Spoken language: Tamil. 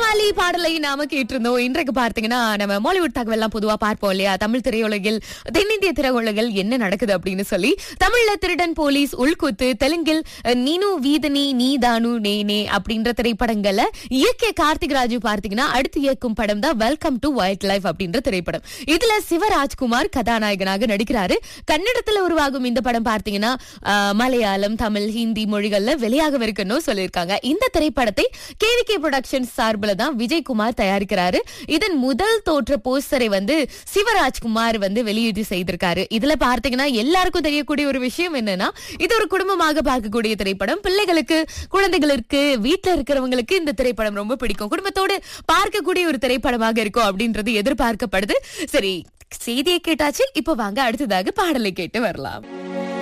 கோமாளி பாடலை நாம கேட்டிருந்தோம் இன்றைக்கு பார்த்தீங்கன்னா நம்ம மாலிவுட் தகவல் எல்லாம் பொதுவா பார்ப்போம் இல்லையா தமிழ் திரையுலகில் தென்னிந்திய திரையுலகில் என்ன நடக்குது அப்படின்னு சொல்லி தமிழ்ல திருடன் போலீஸ் உள்குத்து தெலுங்கில் அஹ், நீனு வீதனி நீ தானு நே நே அப்படின்ற திரைப்படங்கள்ல இயக்கிய கார்த்திக் ராஜு பார்த்தீங்கன்னா அடுத்து இயக்கும் படம் தான் வெல்கம் டு வைல்ட் லைஃப் அப்படின்ற திரைப்படம் இதுல சிவராஜ்குமார் கதாநாயகனாக நடிக்கிறாரு கன்னடத்துல உருவாகும் இந்த படம் பார்த்தீங்கன்னா அஹ், மலையாளம் தமிழ் ஹிந்தி மொழிகள்ல வெளியாகவிருக்குன்னு சொல்லியிருக்காங்க இந்த திரைப்படத்தை கேவிகே ப்ரொடக்ஷன்ஸ் சார்பில் தான் விஜயகுமார் தயாரிக்கிறாரு இதன் முதல் தோற்ற போஸ்டரை வந்து சிவராஜ்குமார் வந்து வெளியீடு செய்திருக்காரு இதுல பார்த்தீங்கன்னா எல்லாருக்கும் தெரியக்கூடிய ஒரு விஷயம் என்னன்னா இது ஒரு குடும்பமாக பார்க்கக்கூடிய திரைப்படம் பிள்ளைகளுக்கு குழந்தைகளுக்கு வீட்டுல இருக்கிறவங்களுக்கு இந்த திரைப்படம் ரொம்ப பிடிக்கும் குடும்பத்தோடு பார்க்கக்கூடிய ஒரு திரைப்படமாக இருக்கும் அப்படின்றது எதிர்பார்க்கப்படுது சரி செய்தியை கேட்டாச்சு இப்போ வாங்க அடுத்ததாக பாடலை கேட்டு வரலாம்